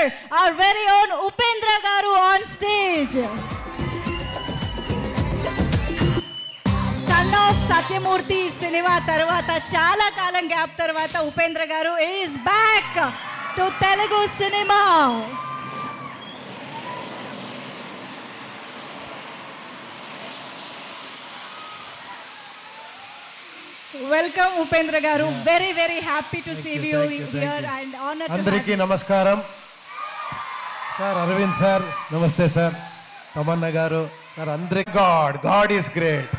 our very own Upendra Garu on stage. Son of Satyamurthy cinema తర్వాత చాలా కాలం gap తర్వాత Upendra garu is back to Telugu cinema welcome Upendra garu very very happy to see you here and honour అందరికీ నమస్కారం sir Aravind sir నమస్తే sir Tamanna garu sir అందరికి God God is great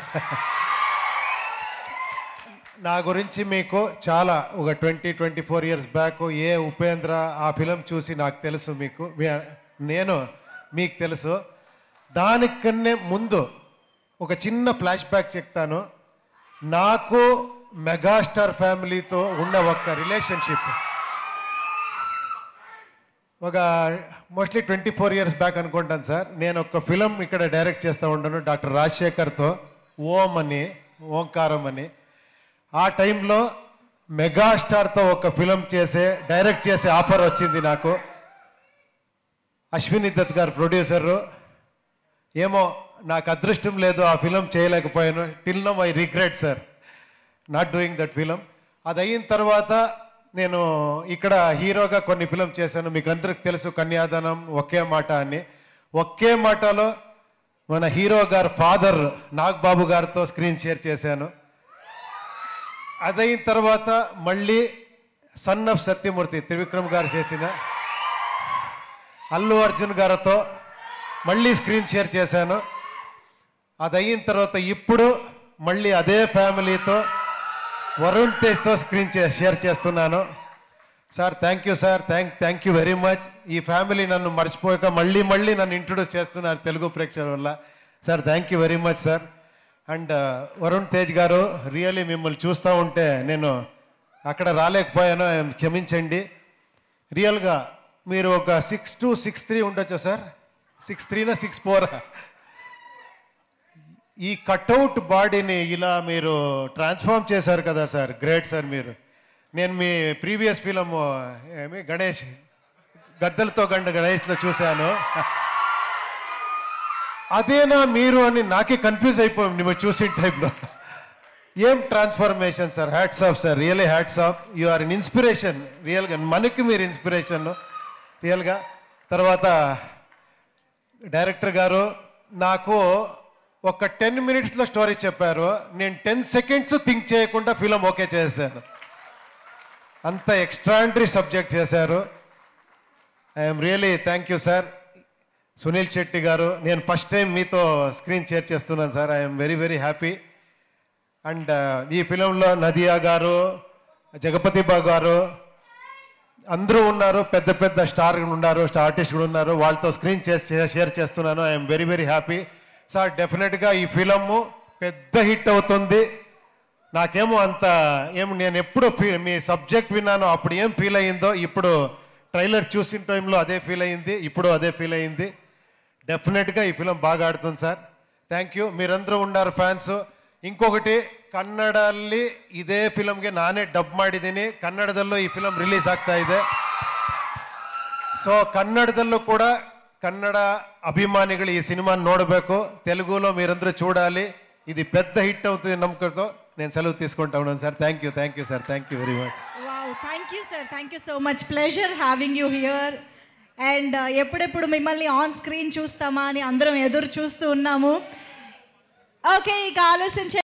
నా గురించి మీకు చాలా ఒక twenty twenty four years back ఏ ఉపేంద్ర ఆ ఫిలం చూసి నాకు తెలుసు మీకు మీ- నేను మీకు తెలుసు దానికన్నే ముందు ఒక చిన్న ఫ్లాష్ బ్యాక్ చెప్తాను నాకు మెగాస్టార్ ఫ్యామిలీతో ఉన్న ఒక రిలేషన్షిప్ ఒక mostly twenty four years back అనుకుంటాను సార్ నేను ఒక ఫిలం ఇక్కడ డైరెక్ట్ చేస్తూ ఉంటాను డాక్టర్ రాజశేఖర్తో ఓం అని ఓంకారం అని ఆ టైంలో మెగాస్టార్తో ఒక ఫిలం చేసే డైరెక్ట్ చేసే ఆఫర్ వచ్చింది నాకు అశ్విని దత్ గారు ప్రొడ్యూసరు ఏమో నాకు అదృష్టం లేదు ఆ ఫిలం చేయలేకపోయాను till now I regret sir not doing that film అది అయిన తర్వాత నేను ఇక్కడ హీరోగా కొన్ని ఫిలం చేశాను మీకు అందరికి తెలుసు కన్యాదానం ఒకే మాట అని ఒకే మాటలో మన హీరో గారు ఫాదర్ నాగబాబు గారితో స్క్రీన్ షేర్ చేశాను అదైన తర్వాత మళ్ళీ సన్ ఆఫ్ సత్యమూర్తి త్రివిక్రమ్ గారు చేసిన అల్లు అర్జున్ గారితో మళ్ళీ స్క్రీన్ షేర్ చేశాను అది అయిన తర్వాత ఇప్పుడు మళ్ళీ అదే ఫ్యామిలీతో వరుణ్ తేజ్తో స్క్రీన్ చే షేర్ చేస్తున్నాను sir thank you sir thank thank you very much ఈ ఫ్యామిలీ నన్ను మర్చిపోయాక మళ్ళీ మళ్ళీ నన్ను ఇంట్రొడ్యూస్ చేస్తున్నారు తెలుగు ప్రేక్షకుల వల్ల sir thank you very much sir and Varun Tej garu really మిమ్మల్ని చూస్తూ ఉంటే నేను అక్కడ రాలేకపోయాను క్షమించండి రియల్గా మీరు ఒక సిక్స్ టు సిక్స్ త్రీ ఉండొచ్చా సార్ సిక్స్ త్రీనా సిక్స్ ఫోరా ఈ కట్అవుట్ బాడీని ఇలా మీరు ట్రాన్స్ఫార్మ్ చేశారు కదా సార్ గ్రేట్ సార్ మీరు నేను మీ ప్రీవియస్ ఫిలం ఏమి గణేష్ గద్దలతో గండ గణేష్లో చూశాను అదేనా మీరు అని నాకే కన్ఫ్యూజ్ అయిపోయాం మేము చూసిన టైంలో ఏం transformation sir hats off sir really hats off you are in inspiration రియల్గా మనకి మీరు ఇన్స్పిరేషన్ రియల్గా తర్వాత డైరెక్టర్ గారు నాకు ఒక టెన్ మినిట్స్లో స్టోరీ చెప్పారు నేను టెన్ సెకండ్స్ థింక్ చేయకుండా ఫిలం ఓకే చేశాను అంత ఎక్స్ట్రాండరీ సబ్జెక్ట్ చేశారు I'm really thank you sir Suniel Shetty garu నేను ఫస్ట్ టైం మీతో స్క్రీన్ షేర్ చేస్తున్నాను sir I'm very very happy and ఈ ఫిలంలో నదియా గారు జగపతి బాబు గారు అందరూ ఉన్నారు పెద్ద పెద్ద స్టార్ ఉన్నారు స్టార్ ఆర్టిస్ట్ కూడా ఉన్నారు వాళ్ళతో స్క్రీన్ చేసి షేర్ చేస్తున్నాను I'm very very happy sir డెఫినెట్గా ఈ ఫిలము పెద్ద హిట్ అవుతుంది నాకేమో అంత ఏం నేను ఎప్పుడు ఫీ- మీ సబ్జెక్ట్ విన్నానో అప్పుడు ఏం ఫీల్ అయ్యిందో ఇప్పుడు ట్రైలర్ చూసిన టైంలో అదే ఫీల్ అయ్యింది ఇప్పుడు అదే ఫీల్ అయ్యింది డెఫినెట్గా ఈ ఫిలం బాగా ఆడుతుంది సార్ ಥ್ಯಾಂಕ್ ಯು మీరందరూ ఉన్నారు ಫ್ಯಾನ್ಸ್ ಇಂకొకటి ಕನ್ನಡಲ್ಲಿ ಇದೇ ಫಿಲಮ್ಗೆ ನಾನೇ ಡಬ್ ಮಾಡಿದ್ದೀನಿ ಕನ್ನಡದಲ್ಲೂ ಈ ಫಿಲಮ್ ರಿಲೀಸ್ ಆಗ್ತಾ ಇದೆ ಸೊ ಕನ್ನಡದಲ್ಲೂ ಕೂಡ ಕನ್ನಡ ಅಭಿಮಾನಿಗಳು ಈ ಸಿನಿಮಾ ನೋಡಬೇಕು తెలుగులో మీరందరూ చూడాలి ఇది పెద్ద హిట్ అవుతుంది నమ్మకంతో నేను సెలవు తీసుకుంటా ఉన్నాను sir thank you thank you sir thank you very much wow thank you sir thank you so much pleasure having you here and ఎప్పుడెప్పుడు మిమ్మల్ని ఆన్ స్క్రీన్ చూస్తామా అని అందరం ఎదురు చూస్తూ ఉన్నాము ఓకే ఇక ఆలోచించే